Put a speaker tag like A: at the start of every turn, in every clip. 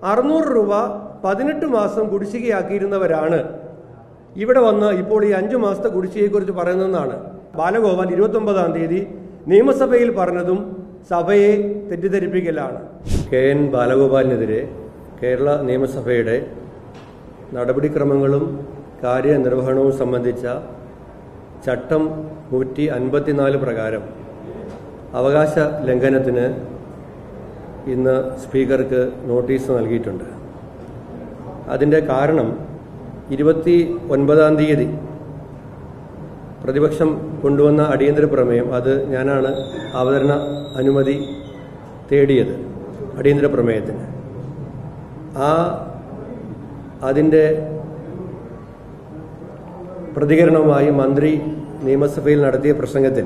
A: അറുന്നൂറ് രൂപ പതിനെട്ട് മാസം കുടിശ്ശികയാക്കിയിരുന്നവരാണ് ഇവിടെ വന്ന് ഇപ്പോൾ ഈ അഞ്ചു മാസത്തെ കുടിശ്ശികയെക്കുറിച്ച് പറയുന്നതെന്നാണ് ബാലഗോപാൽ ഇരുപത്തൊമ്പതാം തീയതി നിയമസഭയിൽ പറഞ്ഞതും സഭയെ തെറ്റിദ്ധരിപ്പിക്കലാണ് കെ എൻ ബാലഗോപാലിനെതിരെ കേരള നിയമസഭയുടെ നടപടിക്രമങ്ങളും കാര്യനിർവഹണവും സംബന്ധിച്ച ചട്ടം നൂറ്റി അൻപത്തിനാല് പ്രകാരം അവകാശ ലംഘനത്തിന് ഇന്ന് സ്പീക്കർക്ക് നോട്ടീസ് നൽകിയിട്ടുണ്ട് അതിൻ്റെ കാരണം ഇരുപത്തി ഒൻപതാം തീയതി പ്രതിപക്ഷം കൊണ്ടുവന്ന അടിയന്തര പ്രമേയം അത് ഞാനാണ് അവതരണ അനുമതി തേടിയത് അടിയന്തര പ്രമേയത്തിന് ആ അതിൻ്റെ പ്രതികരണവുമായി മന്ത്രി നിയമസഭയിൽ നടത്തിയ പ്രസംഗത്തിൽ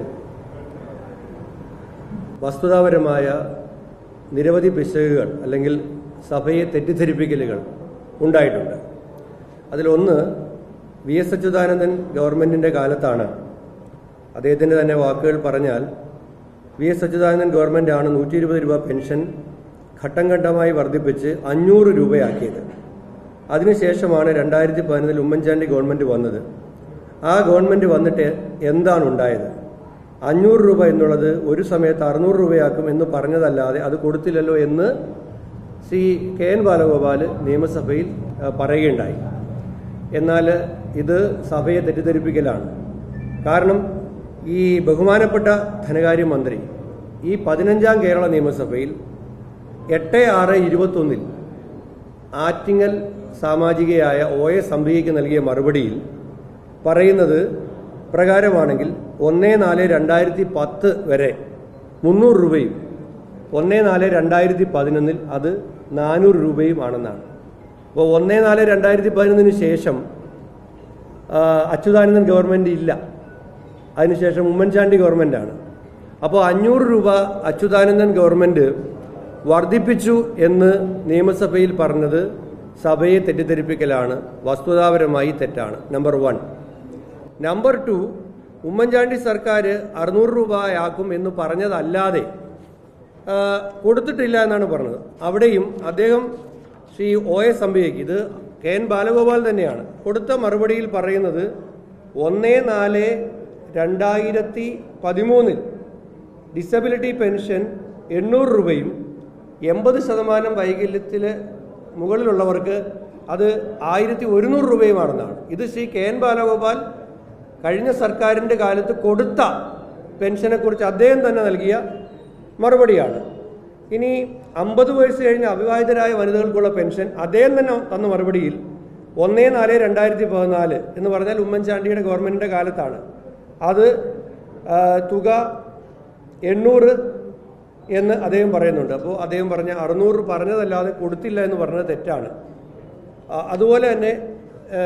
A: വസ്തുതാപരമായ നിരവധി പിശകുകൾ അല്ലെങ്കിൽ സഭയെ തെറ്റിദ്ധരിപ്പിക്കലുകൾ ഉണ്ടായിട്ടുണ്ട് അതിലൊന്ന് വി എസ് അച്യുതാനന്ദൻ ഗവൺമെന്റിന്റെ കാലത്താണ് അദ്ദേഹത്തിന്റെ തന്നെ വാക്കുകൾ പറഞ്ഞാൽ വി എസ് അച്യുതാനന്ദൻ ഗവൺമെന്റാണ് നൂറ്റി ഇരുപത് രൂപ പെൻഷൻ ഘട്ടം ഘട്ടമായി വർദ്ധിപ്പിച്ച് അഞ്ഞൂറ് രൂപയാക്കിയത് അതിനുശേഷമാണ് രണ്ടായിരത്തി പതിനൊന്നിൽ ഉമ്മൻചാണ്ടി ഗവൺമെന്റ് വന്നത് ആ ഗവൺമെന്റ് വന്നിട്ട് എന്താണ് ഉണ്ടായത് അഞ്ഞൂറ് രൂപ എന്നുള്ളത് ഒരു സമയത്ത് അറുന്നൂറ് രൂപയാക്കും എന്ന് പറഞ്ഞതല്ലാതെ അത് കൊടുത്തില്ലല്ലോ എന്ന് ശ്രീ കെ എൻ ബാലഗോപാൽ നിയമസഭയിൽ ആ, പറയുകയുണ്ടായി എന്നാൽ ഇത് സഭയെ തെറ്റിദ്ധരിപ്പിക്കലാണ് കാരണം ഈ ബഹുമാനപ്പെട്ട ധനകാര്യമന്ത്രി ഈ പതിനഞ്ചാം കേരള നിയമസഭയിൽ എട്ട് ആറ് ഇരുപത്തൊന്നിൽ ആറ്റിങ്ങൽ സാമാജികയായ ഒ എസ് അംബികയ്ക്ക് നൽകിയ മറുപടിയിൽ പറയുന്നത് പ്രകാരമാണെങ്കിൽ ഒന്ന് നാല് രണ്ടായിരത്തി പത്ത് വരെ മുന്നൂറ് രൂപയും ഒന്ന് നാല് രണ്ടായിരത്തി പതിനൊന്നിൽ അത് നാനൂറ് രൂപയും ആണെന്നാണ് അപ്പോൾ ഒന്ന് നാല് രണ്ടായിരത്തി പതിനൊന്നിന് ശേഷം ആ, അച്യുതാനന്ദൻ ഗവൺമെന്റ് ഇല്ല അതിനുശേഷം ഉമ്മൻചാണ്ടി ഗവൺമെന്റാണ് അപ്പോൾ അഞ്ഞൂറ് രൂപ അച്യുതാനന്ദൻ ഗവൺമെന്റ് വർദ്ധിപ്പിച്ചു എന്ന് നിയമസഭയിൽ പറഞ്ഞത് സഭയെ തെറ്റിദ്ധരിപ്പിക്കലാണ് വസ്തുതാപരമായി തെറ്റാണ് number one number two Oommen Chandy സർക്കാർ അറുന്നൂറ് രൂപയാക്കും എന്ന് പറഞ്ഞതല്ലാതെ ആ, കൊടുത്തിട്ടില്ല എന്നാണ് പറഞ്ഞത് അവിടെയും അദ്ദേഹം ശ്രീ ഒ എസ് അംബികയ്ക്ക് ഇത് കെ എൻ ബാലഗോപാൽ തന്നെയാണ് കൊടുത്ത മറുപടിയിൽ പറയുന്നത് ഒന്ന് നാല് രണ്ടായിരത്തി പതിമൂന്നിൽ ഡിസബിലിറ്റി പെൻഷൻ എണ്ണൂറ് രൂപയും എൺപത് ശതമാനം വൈകല്യത്തിൽ മുകളിലുള്ളവർക്ക് അത് ആയിരത്തി ഒരുന്നൂറ് രൂപയുമാണെന്നാണ് ഇത് ശ്രീ കെ എൻ ബാലഗോപാൽ കഴിഞ്ഞ സർക്കാരിൻ്റെ കാലത്ത് കൊടുത്ത പെൻഷനെക്കുറിച്ച് അദ്ദേഹം തന്നെ നൽകിയ മറുപടിയാണ് ഇനി അമ്പത് വയസ്സ് കഴിഞ്ഞ അവിവാഹിതരായ വനിതകൾക്കുള്ള പെൻഷൻ അദ്ദേഹം തന്നെ തന്ന മറുപടിയിൽ ഒന്ന് നാല് രണ്ടായിരത്തി പതിനാല് എന്ന് പറഞ്ഞാൽ ഉമ്മൻചാണ്ടിയുടെ ഗവൺമെന്റിന്റെ കാലത്താണ് അത് ആ, തുക എണ്ണൂറ് എന്ന് അദ്ദേഹം പറയുന്നുണ്ട് അപ്പോൾ അദ്ദേഹം പറഞ്ഞ അറുന്നൂറ് പറഞ്ഞതല്ലാതെ കൊടുത്തില്ല എന്ന് പറഞ്ഞത് തെറ്റാണ് ആ, അതുപോലെ തന്നെ ഏ,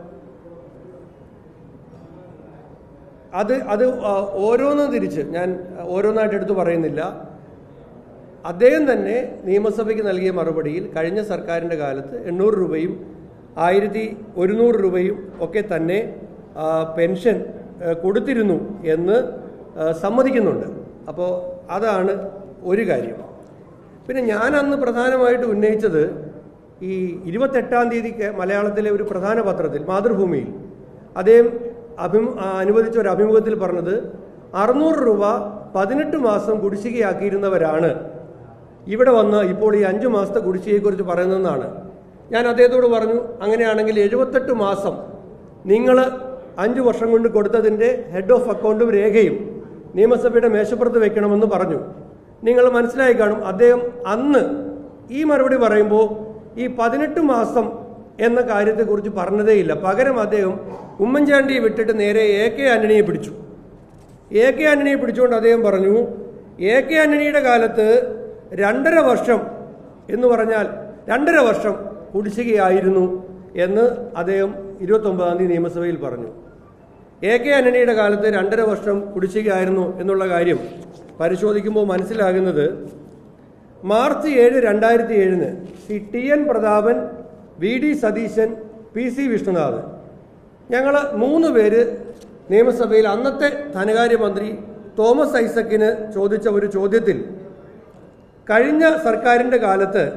A: അത് അത് ആ, ഓരോന്നും തിരിച്ച് ഞാൻ ഓരോന്നായിട്ട് എടുത്തു പറയുന്നില്ല അദ്ദേഹം തന്നെ നിയമസഭയ്ക്ക് നൽകിയ മറുപടിയിൽ കഴിഞ്ഞ സർക്കാരിൻ്റെ കാലത്ത് എണ്ണൂറ് രൂപയും ആയിരത്തി ഒരുന്നൂറ് രൂപയും ഒക്കെ തന്നെ ആ, പെൻഷൻ ആ, കൊടുത്തിരുന്നു എന്ന് ആ, സമ്മതിക്കുന്നുണ്ട് അപ്പോൾ അതാണ് ഒരു കാര്യം പിന്നെ ഞാൻ അന്ന് പ്രധാനമായിട്ട് ഉന്നയിച്ചത് ഈ ഇരുപത്തെട്ടാം തീയതി കേ- മലയാളത്തിലെ ഒരു പ്രധാന പത്രത്തിൽ മാതൃഭൂമിയിൽ അദ്ദേഹം അഭിമു ആ, അനുവദിച്ച ഒരു അഭിമുഖത്തിൽ പറഞ്ഞത് അറുന്നൂറ് രൂപ പതിനെട്ട് മാസം കുടിശ്ശികയാക്കിയിരുന്നവരാണ് ഇവിടെ വന്ന് ഇപ്പോൾ ഈ അഞ്ചു മാസത്തെ കുടിശ്ശികയെക്കുറിച്ച് പറയുന്നതെന്നാണ് ഞാൻ അദ്ദേഹത്തോട് പറഞ്ഞു അങ്ങനെയാണെങ്കിൽ എഴുപത്തെട്ട് മാസം നിങ്ങൾ അഞ്ചു വർഷം കൊണ്ട് കൊടുത്തതിൻ്റെ ഹെഡ് ഓഫ് അക്കൗണ്ടും രേഖയും നിയമസഭയുടെ മേശപ്പുറത്ത് വെക്കണമെന്ന് പറഞ്ഞു നിങ്ങൾ മനസ്സിലായി കാണും അദ്ദേഹം അന്ന് ഈ മറുപടി പറയുമ്പോൾ ഈ പതിനെട്ട് മാസം എന്ന കാര്യത്തെക്കുറിച്ച് പറഞ്ഞതേയില്ല പകരം അദ്ദേഹം ഉമ്മൻചാണ്ടിയെ വിട്ടിട്ട് നേരെ എ കെ ആന്റണിയെ പിടിച്ചു എ കെ ആന്റണിയെ പിടിച്ചുകൊണ്ട് അദ്ദേഹം പറഞ്ഞു എ കെ ആന്റണിയുടെ കാലത്ത് രണ്ടര വർഷം എന്ന് പറഞ്ഞാൽ രണ്ടര വർഷം കുടിശ്ശികയായിരുന്നു എന്ന് അദ്ദേഹം ഇരുപത്തൊമ്പതാം തീയതി നിയമസഭയിൽ പറഞ്ഞു എ കെ ആന്റണിയുടെ കാലത്ത് രണ്ടര വർഷം കുടിശ്ശികയായിരുന്നു എന്നുള്ള കാര്യം പരിശോധിക്കുമ്പോൾ മനസ്സിലാകുന്നത് മാർച്ച് ഏഴ് രണ്ടായിരത്തി ഏഴിന് C T N Prathapan V D Satheesan P C Vishnunath ഞങ്ങൾ മൂന്ന് പേര് നിയമസഭയിൽ അന്നത്തെ ധനകാര്യമന്ത്രി തോമസ് ഐസക്കിന് ചോദിച്ച ഒരു ചോദ്യത്തിൽ കഴിഞ്ഞ സർക്കാരിൻ്റെ കാലത്ത്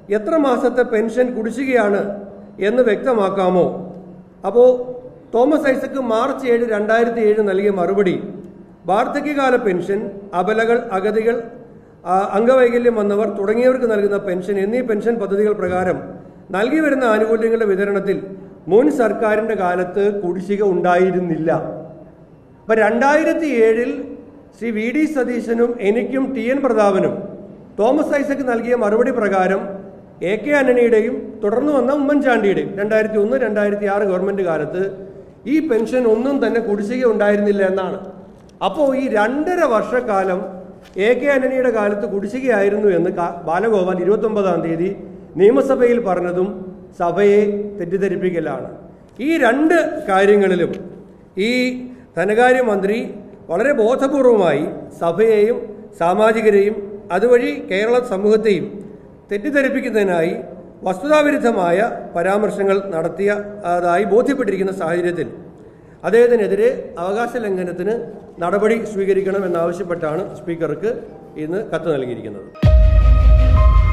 A: എത്ര മാസത്തെ പെൻഷൻ കുടിശ്ശികയാണ് എന്ന് വ്യക്തമാക്കാമോ അപ്പോൾ തോമസ് ഐസക്ക് മാർച്ച് ഏഴ് രണ്ടായിരത്തി ഏഴ് നൽകിയ മറുപടി വാർദ്ധക്യകാല പെൻഷൻ അബലകൾ അഗതികൾ ആ, അംഗവൈകല്യം വന്നവർ തുടങ്ങിയവർക്ക് നൽകുന്ന പെൻഷൻ എന്നീ പെൻഷൻ പദ്ധതികൾ പ്രകാരം നൽകി വരുന്ന ആനുകൂല്യങ്ങളുടെ വിതരണത്തിൽ മുൻ സർക്കാരിന്റെ കാലത്ത് കുടിശ്ശിക ഉണ്ടായിരുന്നില്ല അപ്പൊ രണ്ടായിരത്തി ഏഴിൽ ശ്രീ വി ഡി സതീശനും എനിക്കും ടി എൻ പ്രതാപനും തോമസ് ഐസക് നൽകിയ മറുപടി പ്രകാരം എ കെ ആന്റണിയുടെയും തുടർന്ന് വന്ന ഉമ്മൻചാണ്ടിയുടെയും രണ്ടായിരത്തി ഒന്ന് രണ്ടായിരത്തി ആറ് ഗവൺമെന്റ് കാലത്ത് ഈ പെൻഷൻ ഒന്നും തന്നെ കുടിശ്ശിക ഉണ്ടായിരുന്നില്ല എന്നാണ് അപ്പോൾ ഈ രണ്ടര വർഷക്കാലം എ കെ ആന്റണിയുടെ കാലത്ത് കുടിശ്ശികയായിരുന്നു എന്ന് കാ- ബാലഗോപാൽ ഇരുപത്തൊമ്പതാം തീയതി നിയമസഭയിൽ പറഞ്ഞതും സഭയെ തെറ്റിദ്ധരിപ്പിക്കലാണ് ഈ രണ്ട് കാര്യങ്ങളിലും ഈ ധനകാര്യമന്ത്രി വളരെ ബോധപൂർവമായി സഭയെയും സാമാജികരെയും അതുവഴി കേരള സമൂഹത്തെയും തെറ്റിദ്ധരിപ്പിക്കുന്നതിനായി വസ്തുതാവിരുദ്ധമായ പരാമർശങ്ങൾ നടത്തിയതായി ബോധ്യപ്പെട്ടിരിക്കുന്ന സാഹചര്യത്തിൽ അദ്ദേഹത്തിനെതിരെ അവകാശ ലംഘനത്തിന് നടപടി സ്വീകരിക്കണമെന്നാവശ്യപ്പെട്ടാണ് സ്പീക്കർക്ക് ഇന്ന് കത്ത് നൽകിയിരിക്കുന്നത്